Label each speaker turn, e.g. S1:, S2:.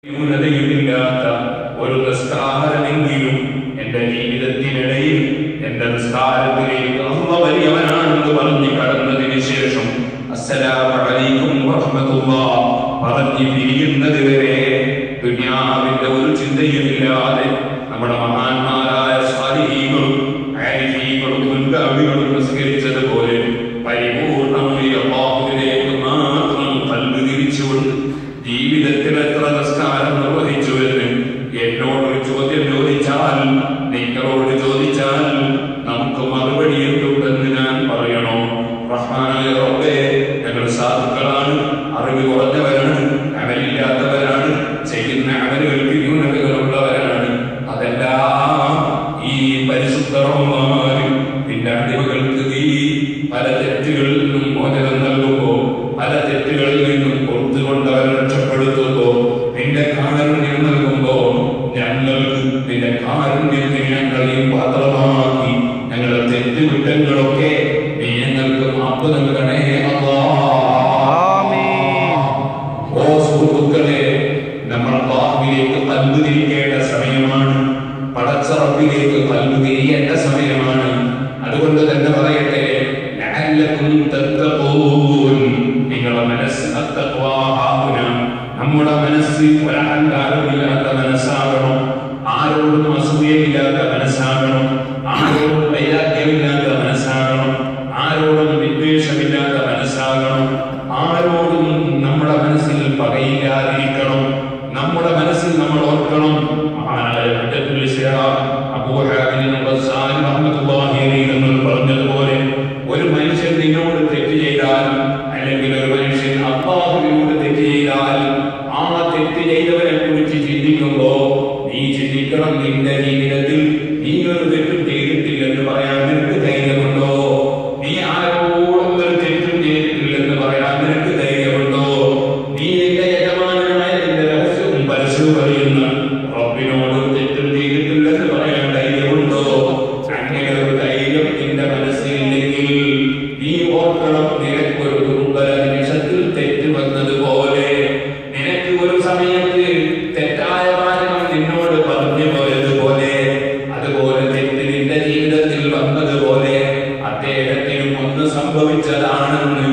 S1: ന്യൂനതയുമില്ലാത്ത ഒരു നിസ്കാരമെങ്കിലും എന്റെ ജീവിതത്തിനിടയിൽ എന്റെ നിസ്കാരത്തിലേക്ക് അമ്മ വലിയവനാണെന്ന് പറഞ്ഞ് കടന്നതിന് ശേഷം അസ്സലാമലൈക്കും വറഹ്മത്തുള്ളാഹ് പറഞ്ഞ് പിരിയുന്നത് വരെ ദുനിയാവിന്റെ ഒരു ചിന്തയുമില്ലാതെ നമ്മുടെ മഹാന്മാരായ സ്വാലിഹീകളും ആരിഫീകളും മുൻഗാമികളും നിസ്കരിച്ചതുപോലെ പരിപൂർണമായി അള്ളാഹുവിലേക്ക് മാത്രം കൽബ് തിരിച്ചുകൊണ്ട് ജീവിതത്തിൽ എത്ര നിസ്കാരം നിർവഹിച്ചു എന്ന് എന്നോടൊരു ചോദ്യം ചോദിച്ചാൽ നിങ്ങളോട് ചോദിച്ചാൽ നമുക്ക് മറുപടി എന്തുണ്ടെന്ന് ഞാൻ പറയണോ റഹ്മാനായ റബ്ബേ ഞങ്ങൾ സാധുക്കളാണ് അറിവ് കുറഞ്ഞവരാണ് അമലില്ലാത്തവരാണ് ചെയ്യുന്ന അമലുകൾക്ക് ന്യൂനതകളുള്ളവരാണ് അതെല്ലാം ഈ പരിശുദ്ധ റഹ്മാൻ നിന്റെ അടിമകൾക്ക് നീ പല തെറ്റുകളിൽ നിന്നും മോചനം നൽകുമ്പോ പല തെറ്റുകളിൽ നിന്നും പുറത്തുകൊണ്ട് അവരെ രക്ഷപ്പെടുത്തുമ്പോ നിന്റെ കാരുണ്യം നൽകുമ്പോ ഞങ്ങൾക്ക് നിന്റെ കാരുണ്യത്തിന് ഞങ്ങളെയും പാത്രമാക്കി ഞങ്ങളുടെ തെറ്റുകുറ്റങ്ങളൊക്കെ നീ ഞങ്ങൾക്ക് മാപ്പ് നൽകണേ അല്ലാ ഓ സുഹൃത്തുക്കളെ നമ്മൾ അള്ളാഹുവിലേക്ക് കൽബ് തിരിക്കേണ്ട സമയമാണ് പടച്ചറപ്പിലേക്ക് കൽബ് തിരിയേണ്ട സമയമാണ് അതുകൊണ്ട് തന്നെ പറയട്ടെ ലഅല്ലക്കും തത്തഖൂൻ. നിങ്ങളുടെ മനസ്സ് അത്തഖ്വാ ഹാഹുന. നമ്മുടെ മനസ്സ് ഒരഹങ്കാരമില്ലാത്ത മനസ്സാകണം ആരോടും അസൂയയില്ലാത്ത മനസ്സാകണം ആരോടും വൈരാഗ്യമില്ലാത്ത മനസ്സാകണം ആരോടും വിദ്വേഷമില്ലാത്ത മനസ്സാകണം ആരോടും നമ്മുടെ മനസ്സിൽ പകയില്ലാതിരിക്കണം നമ്മുടെ മനസ്സിൽ നമ്മൾ ഓർക്കണം മഹാനായ ഹജ്ജത്തുൽ ഇസ്ലാം അബൂ ഹാമിദ് റസാൻ റഹ്മത്തുള്ളാഹി അലൈഹി തങ്ങൾ പറഞ്ഞതുപോലെ ഒരു മനുഷ്യൻ നിന്നോട് തെറ്റ് ചെയ്താൽ അല്ലെങ്കിൽ ഒരു മനുഷ്യൻ അള്ളാഹുവിനോട് തെറ്റ് ചെയ്താൽ ആ തെറ്റ് ചെയ്തവനെ കുറിച്ച് ചിന്തിക്കുമ്പോ നീ ചിന്തിക്കണം നിന്റെ ജീവിതത്തിൽ നീ ഒരു തെറ്റും ചെയ്തിട്ടില്ലെന്ന് പറയാൻ നിനക്ക് ധൈര്യമുണ്ടോ നീ ആരോടും ഒരു തെറ്റും ചെയ്തിട്ടില്ലെന്ന് പറയാൻ നിനക്ക് ധൈര്യമുണ്ടോ നീ നിന്റെ യജമാനായ നിന്റെ രഹസ്യവും പരസ്യവും അറിയുന്ന റബ്ബിനോട് തെറ്റും ചെയ്തിട്ടില്ലെന്ന് പറയാൻ ധൈര്യമുണ്ടോ അങ്ങനെ ഒരു ധൈര്യം നിന്റെ മനസ്സിലില്ലെങ്കിൽ നീ ഓർക്കണം നിനക്കൊരു ദുർബല നിമിഷത്തിൽ തെറ്റ് വന്നതുപോലെ നിനക്ക് ഒരു സമയത്ത് തെറ്റായ വാചകം നിന്നോട് പറഞ്ഞു പോയതുപോലെ അതുപോലെ തെറ്റ് നിന്റെ ജീവിതത്തിൽ വന്നതുപോലെ അദ്ദേഹത്തിനും ഒന്ന് സംഭവിച്ചതാണെന്ന്